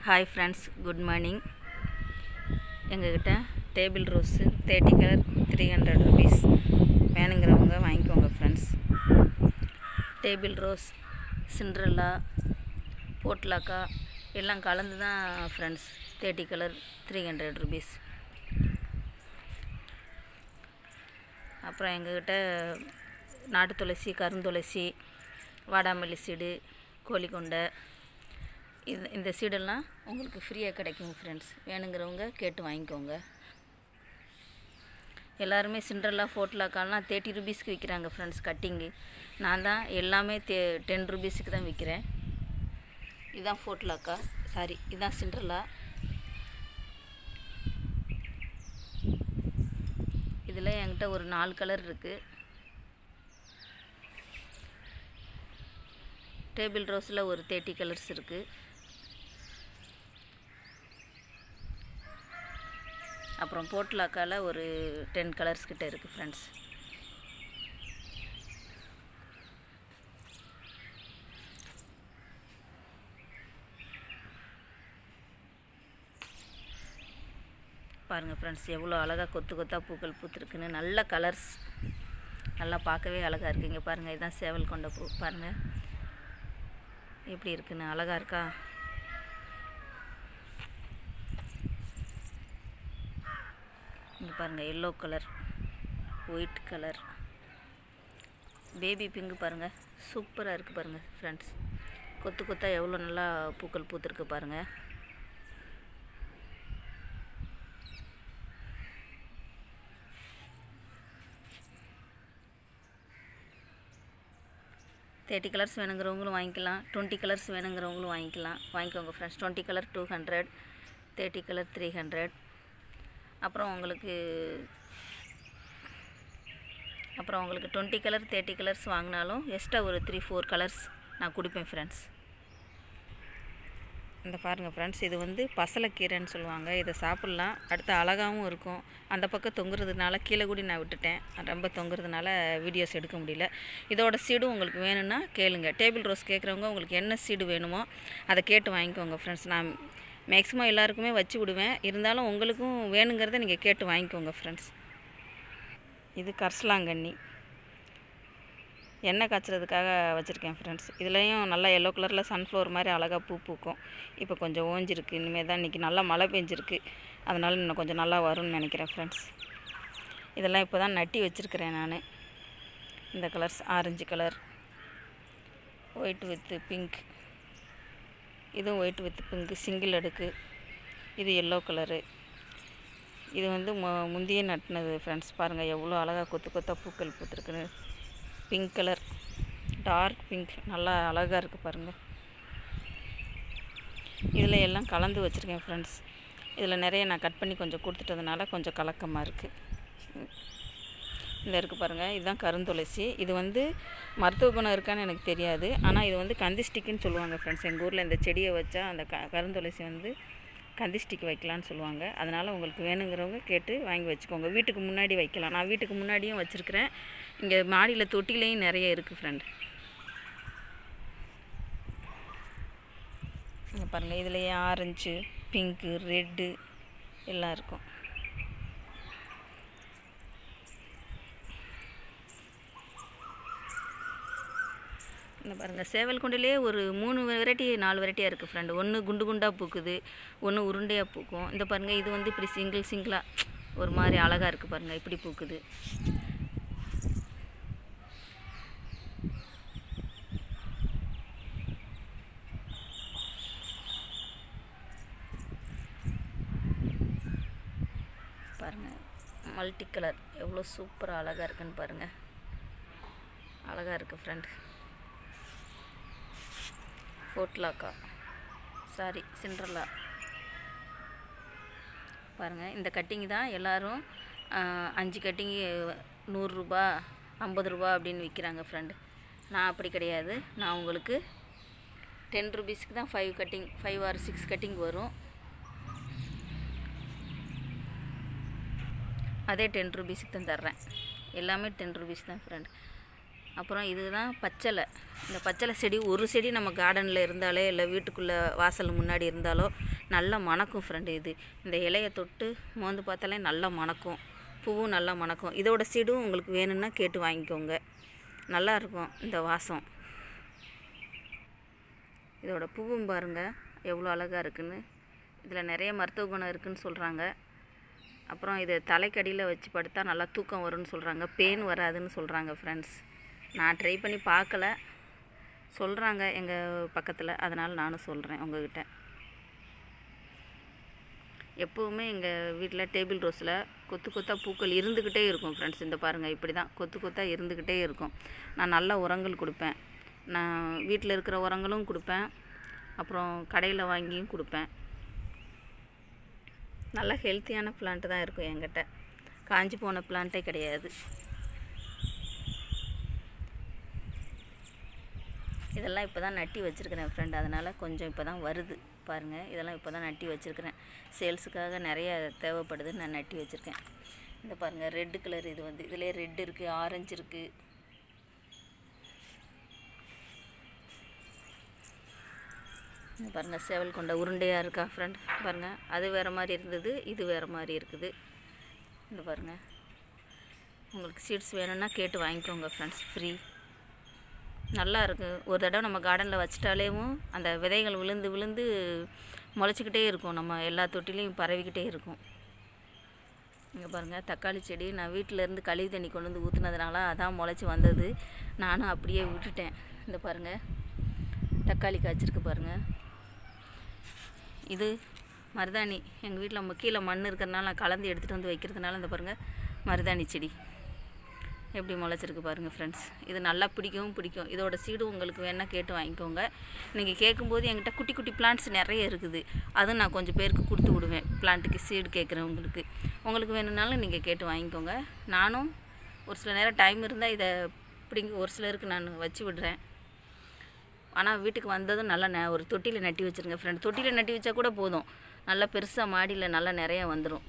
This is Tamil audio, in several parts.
ஹாய் ஃப்ரெண்ட்ஸ் குட் மார்னிங் எங்ககிட்ட table rose thirty colour three hundred rupees வேணுங்கிறவங்க வாங்கிக்கோங்க ஃப்ரெண்ட்ஸ் டேபிள் ரோஸ் சிண்ட்ரல்லா போட்லாக்கா எல்லாம் கலந்து தான் friends thirty colour three hundred rupees அப்புறம் எங்ககிட்ட நாட்டு துளசி கருந்துளசி வாடாமல்லி சீடு கோழிக்கொண்டை இது இந்த சீடெல்லாம் உங்களுக்கு ஃப்ரீயாக கிடைக்கும் ஃப்ரெண்ட்ஸ் வேணுங்கிறவங்க கேட்டு வாங்கிக்கோங்க எல்லாருமே சிண்ட்ரல்லா ஃபோட்லாக்காலாம் தேர்ட்டி ருபீஸ்க்கு விற்கிறாங்க ஃப்ரெண்ட்ஸ் கட்டிங்கு நான் தான் எல்லாமே தே டென் ருபீஸுக்கு தான் விற்கிறேன் இதுதான் ஃபோட்லாக்கா சாரி இதுதான் சிண்ட்ரல்லா இதில் என்கிட்ட ஒரு நாலு கலர் இருக்குது டேபிள் ரோஸில் ஒரு தேர்ட்டி கலர்ஸ் இருக்குது அப்புறம் போட்லாக்கால ஒரு டென் கலர்ஸ் கிட்ட இருக்குது ஃப்ரெண்ட்ஸ் பாருங்கள் ஃப்ரெண்ட்ஸ் எவ்வளோ அழகாக கொத்து கொத்தாக பூக்கள் பூத்துருக்குன்னு நல்ல கலர்ஸ் நல்லா பார்க்கவே அழகாக இருக்குங்க பாருங்கள் இதுதான் சேவல் கொண்ட பூ பாருங்கள் எப்படி இருக்குன்னு அழகாக இருக்கா இங்கே பாருங்கள் yellow colour white colour baby pink பாருங்கள் சூப்பராக இருக்குது பாருங்கள் ஃப்ரெண்ட்ஸ் கொத்து கொத்தாக எவ்வளோ நல்லா பூக்கள் பூத்துருக்கு பாருங்கள் தேர்ட்டி கலர்ஸ் வேணுங்கிறவங்களும் வாங்கிக்கலாம் டுவெண்ட்டி கலர்ஸ் வேணுங்கிறவங்களும் வாங்கிக்கலாம் வாங்கிக்கோங்க friends twenty colour two hundred thirty colour three hundred அப்புறம் உங்களுக்கு அப்புறம் உங்களுக்கு டுவெண்ட்டி கலர் தேர்ட்டி கலர்ஸ் வாங்கினாலும் எக்ஸ்ட்ரா ஒரு த்ரீ ஃபோர் கலர்ஸ் நான் கொடுப்பேன் ஃப்ரெண்ட்ஸ் இந்த பாருங்கள் ஃப்ரெண்ட்ஸ் இது வந்து பசலைக்கீரைன்னு சொல்லுவாங்க இதை சாப்பிட்லாம் அடுத்து அழகாகவும் இருக்கும் அந்த பக்கம் தொங்குறதுனால கீழே கூடி நான் விட்டுட்டேன் ரொம்ப தொங்குறதுனால வீடியோஸ் எடுக்க முடியல இதோட சீடும் உங்களுக்கு வேணும்னா கேளுங்க டேபிள் ரோஸ் கேட்குறவங்க உங்களுக்கு என்ன சீடு வேணுமோ அதை கேட்டு வாங்கிக்கோங்க ஃப்ரெண்ட்ஸ் நான் மேக்ஸிமம் எல்லாருக்குமே வச்சு விடுவேன் இருந்தாலும் உங்களுக்கும் வேணுங்கிறத நீங்கள் கேட்டு வாங்கிக்கோங்க ஃப்ரெண்ட்ஸ் இது கர்சலாங்கண்ணி எண்ணெய் காய்ச்சறதுக்காக வச்சுருக்கேன் ஃப்ரெண்ட்ஸ் இதுலேயும் நல்லா எல்லோ கலரில் சன்ஃப்ளவர் மாதிரி அழகாக பூ பூக்கும் இப்போ கொஞ்சம் ஓஞ்சிருக்கு இனிமேல் தான் இன்றைக்கி நல்லா மழை பெஞ்சிருக்கு அதனால் இன்னும் கொஞ்சம் நல்லா வரும்னு நினைக்கிறேன் ஃப்ரெண்ட்ஸ் இதெல்லாம் இப்போ தான் நட்டி வச்சுருக்கிறேன் நான் இந்த colours orange colour white with pink இதுவும் ஒயிட் வித் பிங்க் சிங்கிள் அடுக்கு இது எல்லோ கலரு இது வந்து மு முந்தைய நட்டினது ஃப்ரெண்ட்ஸ் பாருங்கள் எவ்வளோ அழகாக கொத்து கொத்தாக பூக்கள் பூத்துருக்குன்னு பிங்க் கலர் டார்க் பிங்க் நல்லா அழகாக இருக்குது பாருங்கள் இதில் எல்லாம் கலந்து வச்சுருக்கேன் ஃப்ரெண்ட்ஸ் இதில் நிறைய நான் கட் பண்ணி கொஞ்சம் கொடுத்துட்டதுனால கொஞ்சம் கலக்கமாக இருக்குது இந்த இருக்குது பாருங்கள் இதுதான் கருந்துளசி இது வந்து மருத்துவ குணம் இருக்கான்னு எனக்கு தெரியாது ஆனால் இது வந்து கந்தி ஸ்டிக்குன்னு சொல்லுவாங்க ஃப்ரெண்ட்ஸ் எங்கள் ஊரில் இந்த செடியை வச்சா அந்த க கருந்துளசி வந்து கந்தி ஸ்டிக் வைக்கலான்னு சொல்லுவாங்க அதனால் உங்களுக்கு வேணுங்கிறவங்க கேட்டு வாங்கி வச்சுக்கோங்க வீட்டுக்கு முன்னாடி வைக்கலாம் நான் வீட்டுக்கு முன்னாடியும் வச்சுருக்கிறேன் இங்கே மாடியில் தொட்டிலையும் நிறைய இருக்குது ஃப்ரெண்ட் இங்கே பாருங்கள் இதுலேயே ஆரஞ்சு பிங்க்கு ரெட்டு எல்லாம் இருக்கும் இந்த பாருங்கள் சேவல் கொண்டிலே ஒரு மூணு வெரைட்டி நாலு வெரைட்டியாக இருக்குது ஃப்ரெண்டு ஒன்று குண்டு குண்டாக பூக்குது ஒன்று உருண்டையாக பூக்கும் இந்த பாருங்கள் இது வந்து இப்படி சிங்கிள் சிங்கிளாக ஒரு மாதிரி அழகாக இருக்குது பாருங்கள் இப்படி பூக்குது பாருங்கள் மல்டி கலர் எவ்வளோ சூப்பராக அழகாக இருக்குன்னு பாருங்கள் அழகாக இருக்குது ஃப்ரெண்ட் ஃபோட்லாக்கா சாரி சிண்ட்ரல்லா பாருங்கள் இந்த கட்டிங் தான் எல்லோரும் அஞ்சு கட்டிங்கு நூறுரூபா ஐம்பது ரூபா அப்படின்னு விற்கிறாங்க ஃப்ரெண்டு நான் அப்படி கிடையாது நான் உங்களுக்கு டென் ருபீஸ்க்கு தான் five cutting five or six cutting வரும் அதே டென் ருபீஸுக்கு தான் தர்றேன் எல்லாமே டென் ருபீஸ் தான் ஃப்ரெண்ட் அப்புறம் இதுதான் பச்சலை இந்த பச்சலை செடி ஒரு செடி நம்ம கார்டனில் இருந்தாலே இல்லை வீட்டுக்குள்ளே வாசல் முன்னாடி இருந்தாலோ நல்லா மணக்கும் ஃப்ரெண்டு இது இந்த இலையை தொட்டு மோந்து பார்த்தாலே நல்லா மணக்கும் பூவும் நல்லா மணக்கும் இதோட சீடும் உங்களுக்கு வேணும்னா கேட்டு வாங்கிக்கோங்க நல்லா இருக்கும் இந்த வாசம் இதோட பூவும் பாருங்கள் எவ்வளோ அழகாக இருக்குன்னு இதில் நிறைய மருத்துவ குணம் இருக்குன்னு சொல்கிறாங்க அப்புறம் இது தலைக்கடியில் வச்சு படுத்தா நல்லா தூக்கம் வரும்னு சொல்கிறாங்க பெயின் வராதுன்னு சொல்கிறாங்க ஃப்ரெண்ட்ஸ் நான் ட்ரை பண்ணி பார்க்கல சொல்கிறாங்க எங்கள் பக்கத்தில் அதனால் நானும் சொல்கிறேன் உங்ககிட்ட எப்போவுமே எங்கள் வீட்டில் டேபிள் ரோஸில் கொத்து கொத்தாக பூக்கள் இருந்துக்கிட்டே இருக்கும் ஃப்ரெண்ட்ஸ் இந்த பாருங்கள் இப்படி தான் கொத்து கொத்தாக இருந்துக்கிட்டே இருக்கும் நான் நல்ல உரங்கள் கொடுப்பேன் நான் வீட்டில் இருக்கிற உரங்களும் கொடுப்பேன் அப்புறம் கடையில் வாங்கியும் கொடுப்பேன் நல்ல ஹெல்த்தியான பிளான்ட் தான் இருக்கும் என்கிட்ட காஞ்சி போன பிளான்ட்டே கிடையாது இதெல்லாம் இப்போ தான் நட்டி வச்சுருக்கிறேன் ஃப்ரெண்ட் அதனால் கொஞ்சம் இப்போ தான் வருது பாருங்கள் இதெல்லாம் இப்போ தான் நட்டி வச்சுருக்கிறேன் சேல்ஸுக்காக நிறைய தேவைப்படுதுன்னு நான் நட்டி வச்சுருக்கேன் இந்த பாருங்கள் ரெட்டு கலர் இது வந்து இதிலே ரெட் இருக்குது ஆரஞ்சு இருக்குது இந்த பாருங்கள் சேவல் கொண்ட உருண்டையாக இருக்கா ஃப்ரெண்ட் பாருங்கள் அது வேறு மாதிரி இருந்தது இது வேறு மாதிரி இருக்குது இந்த பாருங்கள் உங்களுக்கு சீட்ஸ் வேணும்னா கேட்டு வாங்கிக்கோங்க ஃப்ரெண்ட்ஸ் ஃப்ரீ நல்லா இருக்குது ஒரு தடவை நம்ம கார்டனில் வச்சிட்டாலேவும் அந்த விதைகள் விழுந்து விழுந்து முளைச்சிக்கிட்டே இருக்கும் நம்ம எல்லா தொட்டிலையும் பரவிக்கிட்டே இருக்கும் இங்கே பாருங்கள் தக்காளி செடி நான் வீட்டில் இருந்து கழிவு தண்ணி கொண்டு வந்து ஊற்றுனதுனால அதான் முளைச்சி வந்தது நானும் அப்படியே விட்டுட்டேன் இந்த பாருங்கள் தக்காளி காய்ச்சிருக்கு பாருங்கள் இது மருதாணி எங்கள் வீட்டில் நம்ம கீழே மண் இருக்கிறதுனால நான் கலந்து எடுத்துகிட்டு வந்து வைக்கிறதுனால இந்த பாருங்கள் மருதாணி செடி எப்படி முளைச்சிருக்கு பாருங்கள் ஃப்ரெண்ட்ஸ் இது நல்லா பிடிக்கவும் பிடிக்கும் இதோட சீடு உங்களுக்கு வேணால் கேட்டு வாங்கிக்கோங்க நீங்கள் கேட்கும்போது என்கிட்ட குட்டி குட்டி பிளான்ட்ஸ் நிறைய இருக்குது அதுவும் நான் கொஞ்சம் பேருக்கு கொடுத்து விடுவேன் பிளான்ட்டுக்கு சீடு கேட்குறவங்களுக்கு உங்களுக்கு வேணும்னாலும் நீங்கள் கேட்டு வாங்கிக்கோங்க நானும் ஒரு சில நேரம் டைம் இருந்தால் இதை பிடிங்க ஒரு சிலருக்கு நான் வச்சு விடுறேன் ஆனால் வீட்டுக்கு வந்ததும் நல்லா ந ஒரு தொட்டியில் நட்டி வச்சுருங்க ஃப்ரெண்ட் தொட்டியில் நட்டி வச்சா கூட போதும் நல்லா பெருசாக மாடியில் நல்லா நிறைய வந்துடும்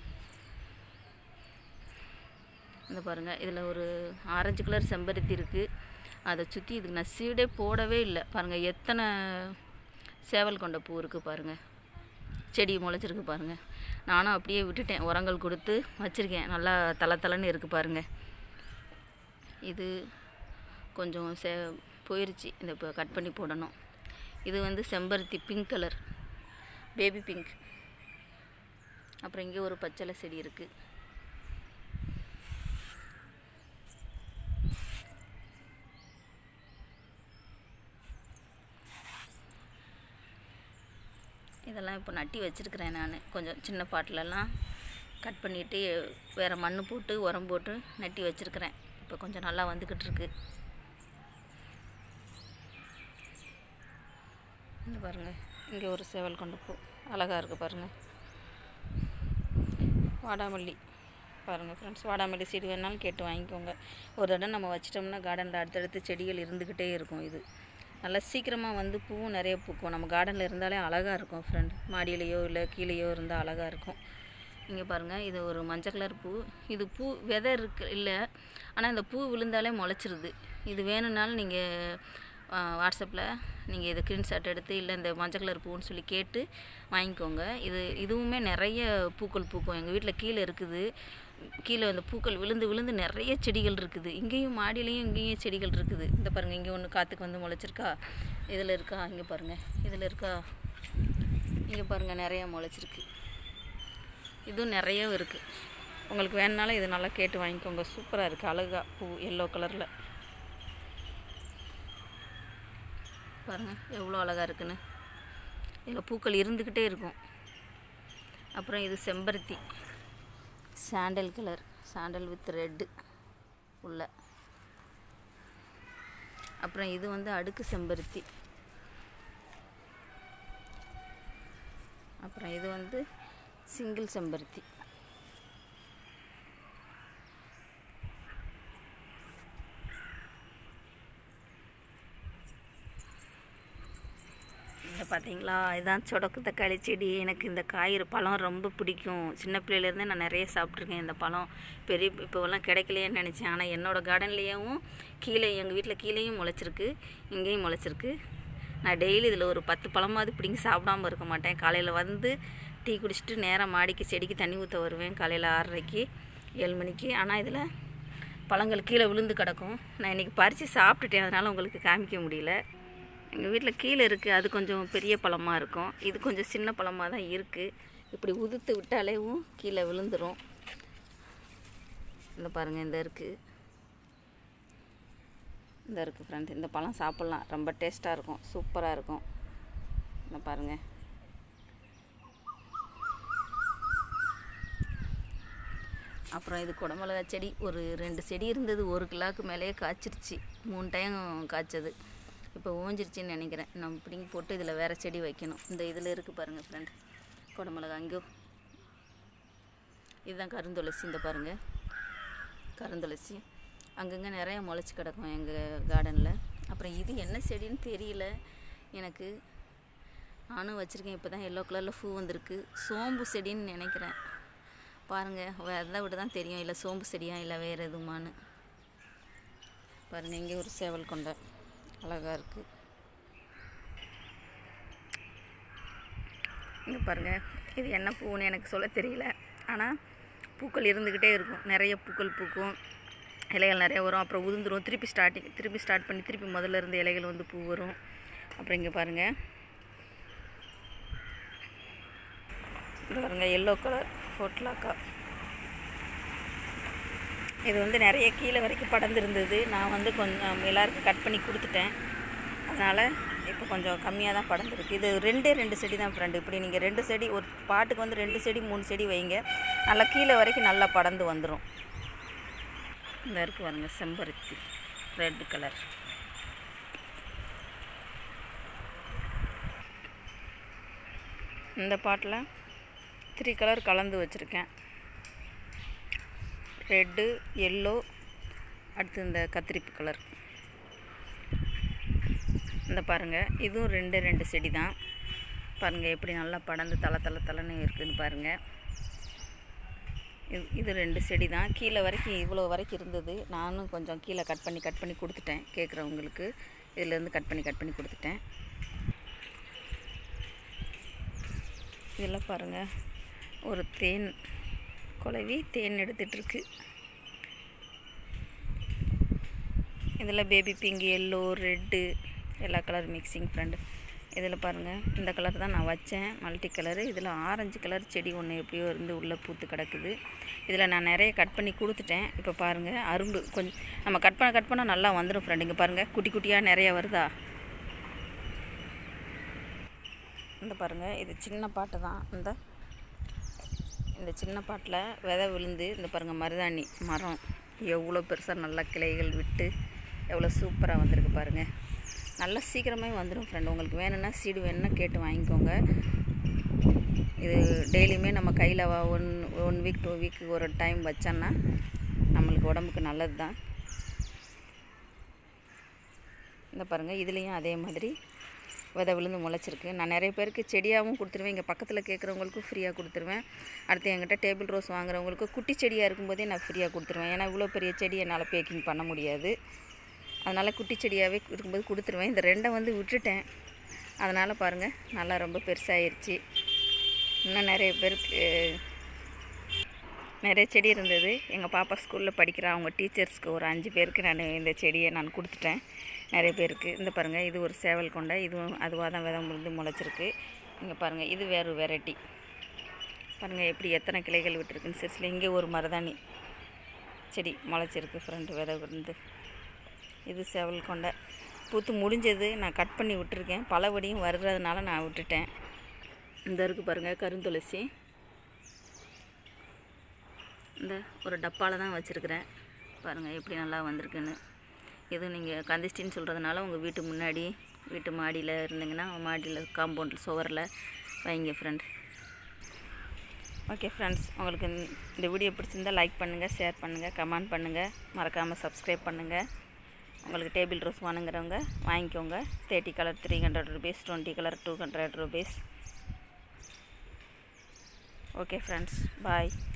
இந்த பாருங்கள் இதில் ஒரு ஆரஞ்சு கலர் செம்பருத்தி இருக்குது அதை சுற்றி இதுக்கு நான் சீடே போடவே இல்லை பாருங்கள் எத்தனை சேவல் கொண்ட பூ இருக்குது பாருங்கள் செடி முளைச்சிருக்கு பாருங்கள் நானும் அப்படியே விட்டுட்டேன் உரங்கள் கொடுத்து வச்சுருக்கேன் நல்லா தலை தலைன்னு இருக்குது பாருங்கள் இது கொஞ்சம் சே போயிருச்சு இந்த இப்போ கட் பண்ணி போடணும் இது வந்து செம்பருத்தி பிங்க் கலர் பேபி பிங்க் அப்புறம் இங்கே ஒரு பச்சளை செடி இருக்குது இதெல்லாம் இப்போ நட்டி வச்சுருக்கிறேன் நான் கொஞ்சம் சின்ன பாட்டிலெல்லாம் கட் பண்ணிவிட்டு வேறு மண் போட்டு உரம் போட்டு நட்டி வச்சுருக்கிறேன் இப்போ கொஞ்சம் நல்லா வந்துக்கிட்டு இருக்கு இந்த பாருங்கள் இங்கே ஒரு சேவல் கொண்டு பூ அழகாக இருக்குது பாருங்கள் வாடாமல்லி பாருங்கள் ஃப்ரெண்ட்ஸ் வாடாமல்லி சீடு வேணாலும் கேட்டு வாங்கிக்கோங்க ஒரு தடவை நம்ம வச்சிட்டோம்னா கார்டனில் அடுத்தடுத்து செடிகள் இருந்துக்கிட்டே இருக்கும் இது நல்லா சீக்கிரமாக வந்து பூவும் நிறைய பூக்கும் நம்ம கார்டனில் இருந்தாலே அழகாக இருக்கும் ஃப்ரெண்ட் மாடியிலையோ இல்லை கீழேயோ இருந்தால் அழகாக இருக்கும் இங்கே பாருங்கள் இது ஒரு மஞ்சள் கலர் பூ இது பூ விதை இருக்கு இல்லை ஆனால் இந்த பூ விழுந்தாலே முளைச்சிருது இது வேணும்னாலும் நீங்கள் வாட்ஸ்அப்பில் நீங்கள் இதை ஸ்க்ரீன்ஷாட் எடுத்து இல்லை இந்த மஞ்சள் கலர் பூன்னு சொல்லி கேட்டு வாங்கிக்கோங்க இது இதுவுமே நிறைய பூக்கள் பூக்கும் எங்கள் வீட்டில் கீழே இருக்குது கீழே அந்த பூக்கள் விழுந்து விழுந்து நிறைய செடிகள் இருக்குது இங்கேயும் மாடியிலையும் இங்கேயும் செடிகள் இருக்குது இந்த பாருங்கள் இங்கே ஒன்று காற்றுக்கு வந்து முளைச்சிருக்கா இதில் இருக்கா இங்கே பாருங்கள் இதில் இருக்கா இங்கே பாருங்கள் நிறையா முளைச்சிருக்கு இதுவும் நிறையவும் இருக்குது உங்களுக்கு வேணுனாலும் இது நல்லா கேட்டு வாங்கிக்கோங்க சூப்பராக இருக்குது அழகாக பூ எல்லோ கலரில் பாருங்கள் எவ்வளோ அழகாக இருக்குன்னு இதில் பூக்கள் இருந்துக்கிட்டே இருக்கும் அப்புறம் இது செம்பருத்தி sandal colour sandal with red உள்ள அப்புறம் இது வந்து அடுக்கு செம்பருத்தி அப்புறம் இது வந்து சிங்கிள் செம்பருத்தி இந்த ப பார்த்தீங்களா இதுதான் சொடக்கு தக்காளி செடி எனக்கு இந்த காய் பழம் ரொம்ப பிடிக்கும் சின்ன பிள்ளையிலேருந்தே நான் நிறைய சாப்பிட்ருக்கேன் இந்த பழம் பெரிய இப்போவெல்லாம் கிடைக்கலையேன்னு நினச்சேன் ஆனால் என்னோடய கார்டன்லேயும் கீழே எங்கள் வீட்டில் கீழேயும் முளைச்சிருக்கு இங்கேயும் முளைச்சிருக்கு நான் டெய்லி இதில் ஒரு பத்து பழமாவது பிடிங்கி சாப்பிடாம இருக்க மாட்டேன் காலையில் வந்து டீ குடிச்சிட்டு நேராக மாடிக்கு செடிக்கு தண்ணி ஊற்ற வருவேன் காலையில் ஆறரைக்கு ஏழு மணிக்கு ஆனால் இதில் பழங்கள் கீழே விழுந்து கிடக்கும் நான் இன்றைக்கி பறித்து சாப்பிட்டுட்டேன் அதனால் உங்களுக்கு காமிக்க முடியல எங்கள் வீட்டில் கீழே இருக்குது அது கொஞ்சம் பெரிய பழமாக இருக்கும் இது கொஞ்சம் சின்ன பழமாக தான் இருக்குது இப்படி உதுத்து விட்டாலேவும் கீழே விழுந்துடும் இந்த பாருங்கள் இந்த இருக்குது இந்த இருக்குது ஃப்ரெண்ட் இந்த பழம் சாப்பிட்லாம் ரொம்ப டேஸ்ட்டாக இருக்கும் சூப்பராக இருக்கும் இந்த பாருங்கள் அப்புறம் இது குடமிளகா செடி ஒரு ரெண்டு செடி இருந்தது ஒரு கிலோவுக்கு மேலேயே காய்ச்சிருச்சு மூணு டைம் காய்ச்சது இப்போ ஓஞ்சிருச்சுன்னு நினைக்கிறேன் நம்ம பிடிங்கி போட்டு இதில் வேறு செடி வைக்கணும் இந்த இதில் இருக்குது பாருங்கள் ஃப்ரெண்ட் குடமிளகா அங்கேயோ இதுதான் கருந்துளசி இந்த பாருங்கள் கருந்துளசி அங்கங்கே நிறைய முளைச்சி கிடக்கும் எங்கள் கார்டனில் அப்புறம் இது என்ன செடின்னு தெரியல எனக்கு நானும் வச்சுருக்கேன் இப்போ தான் எல்லோ கலரில் பூ வந்திருக்கு சோம்பு செடின்னு நினைக்கிறேன் பாருங்கள் விதை விட தான் தெரியும் இல்லை சோம்பு செடியா இல்லை வேறு எதுவுமான்னு பாருங்கள் இங்கே ஒரு சேவல் கொண்டை அழகாக இருக்குது இங்கே பாருங்கள் இது என்ன பூன்னு எனக்கு சொல்ல தெரியல ஆனால் பூக்கள் இருந்துக்கிட்டே இருக்கும் நிறைய பூக்கள் பூக்கும் இலைகள் நிறைய வரும் அப்புறம் உதிர்ந்துரும் திருப்பி ஸ்டார்டிங் திருப்பி ஸ்டார்ட் பண்ணி திருப்பி முதல்ல இருந்து இலைகள் வந்து பூ வரும் அப்புறம் இங்கே பாருங்கள் இது பாருங்க எல்லோ கலர் ஃபோட்லாக்கா இது வந்து நிறைய கீழே வரைக்கும் படர்ந்துருந்தது நான் வந்து கொஞ்சம் எல்லாருக்கும் கட் பண்ணி கொடுத்துட்டேன் அதனால் இப்போ கொஞ்சம் கம்மியாக தான் படர்ந்துருக்கு இது ரெண்டே ரெண்டு செடி தான் ஃப்ரெண்டு இப்படி நீங்கள் ரெண்டு செடி ஒரு பாட்டுக்கு வந்து ரெண்டு செடி மூணு செடி வைங்க நல்லா கீழே வரைக்கும் நல்லா படர்ந்து வந்துடும் இந்த இருக்கு பாருங்க செம்பருத்தி ரெட் கலர் இந்த பாட்டில் த்ரீ கலர் கலந்து வச்சுருக்கேன் ரெட்டு எல்லோ அடுத்து இந்த கத்திரிப்பு கலர் இந்த பாருங்கள் இதுவும் ரெண்டு ரெண்டு செடி தான் பாருங்கள் எப்படி நல்லா படர்ந்து தலை தலை தலைன்னு இருக்குதுன்னு பாருங்கள் இது இது ரெண்டு செடி தான் கீழே வரைக்கும் இவ்வளோ வரைக்கும் இருந்தது நானும் கொஞ்சம் கீழே கட் பண்ணி கட் பண்ணி கொடுத்துட்டேன் கேட்குறவங்களுக்கு இதிலேருந்து கட் பண்ணி கட் பண்ணி கொடுத்துட்டேன் இதெல்லாம் பாருங்கள் ஒரு தேன் குலவி தேன் எடுத்துகிட்ருக்கு இதில் பேபி பிங்க் எல்லோ ரெட்டு எல்லா கலர் மிக்சிங் ஃப்ரெண்டு இதில் பாருங்கள் இந்த கலர் தான் நான் வச்சேன் மல்டி கலரு இதில் ஆரஞ்சு கலர் செடி ஒன்று எப்படியோ இருந்து உள்ளே பூத்து கிடக்குது இதில் நான் நிறைய கட் பண்ணி கொடுத்துட்டேன் இப்போ பாருங்கள் அரும்பு கொஞ்சம் நம்ம கட் பண்ண கட் பண்ண நல்லா வந்துடும் ஃப்ரெண்டு இங்கே பாருங்கள் குட்டி குட்டியாக நிறைய வருதா இந்த பாருங்கள் இது சின்ன பாட்டு தான் இந்த இந்த சின்ன பாட்டில் விதை விழுந்து இந்த பாருங்கள் மருதாணி மரம் எவ்வளோ பெருசாக நல்லா கிளைகள் விட்டு எவ்வளோ சூப்பராக வந்திருக்கு பாருங்கள் நல்லா சீக்கிரமே வந்துடும் ஃப்ரெண்ட் உங்களுக்கு வேணும்னா சீடு வேணும்னா கேட்டு வாங்கிக்கோங்க இது டெய்லியுமே நம்ம கையில் one one week two week ஒரு டைம் வச்சோன்னா நம்மளுக்கு உடம்புக்கு நல்லது தான் இந்த பாருங்கள் இதுலேயும் அதே மாதிரி விதை விழுந்து முளைச்சிருக்கு நான் நிறைய பேருக்கு செடியாகவும் கொடுத்துருவேன் இங்கே பக்கத்தில் கேட்குறவங்களுக்கும் ஃப்ரீயாக கொடுத்துருவேன் அடுத்து என்கிட்ட டேபிள் ரோஸ் வாங்குறவங்களுக்கு குட்டி செடியாக இருக்கும்போதே நான் ஃப்ரீயாக கொடுத்துருவேன் ஏன்னா இவ்வளோ பெரிய செடி என்னால் பேக்கிங் பண்ண முடியாது அதனால் குட்டி செடியாகவே இருக்கும்போது கொடுத்துருவேன் இந்த ரெண்டை வந்து விட்டுட்டேன் அதனால் பாருங்கள் நல்லா ரொம்ப பெருசாகிருச்சு இன்னும் நிறைய பேருக்கு நிறைய செடி இருந்தது எங்கள் பாப்பா ஸ்கூலில் படிக்கிற அவங்க டீச்சர்ஸ்க்கு ஒரு அஞ்சு பேருக்கு நான் இந்த செடியை நான் கொடுத்துட்டேன் நிறைய பேருக்கு இந்த பாருங்கள் இது ஒரு சேவல் கொண்ட இதுவும் அதுவாக தான் விதை முழுந்து முளைச்சிருக்கு இங்கே பாருங்கள் இது வேறு வெரைட்டி பாருங்கள் எப்படி எத்தனை கிளைகள் விட்டுருக்குன்னு சிறுசில் இங்கே ஒரு மருதாணி செடி முளைச்சிருக்கு ஃப்ரெண்டு விதை விழுந்து இது சேவல் கொண்ட பூத்து முடிஞ்சது நான் கட் பண்ணி விட்டுருக்கேன் பலபடியும் வர்றதுனால நான் விட்டுட்டேன் இந்த இருக்குது பாருங்கள் கருந்துளசி இந்த ஒரு டப்பாவில் தான் வச்சுருக்கிறேன் பாருங்கள் எப்படி நல்லா வந்திருக்குன்னு இது நீங்கள் கந்திஷ்டின்னு சொல்கிறதுனால உங்கள் வீட்டு முன்னாடி வீட்டு மாடியில் இருந்தீங்கன்னா மாடியில் காம்பவுண்டில் சுவரில் வைங்க ஃப்ரெண்ட் ஓகே ஃப்ரெண்ட்ஸ் உங்களுக்கு இந்த- இந்த வீடியோ பிடிச்சிருந்தா லைக் பண்ணுங்கள் ஷேர் பண்ணுங்கள் கமெண்ட் பண்ணுங்கள் மறக்காமல் சப்ஸ்கிரைப் பண்ணுங்கள் உங்களுக்கு டேபிள் ரோஸ் வேணுங்கிறவங்க வாங்கிக்கோங்க thirty colour three hundred rupees twenty colour two hundred rupees okay friends பாய்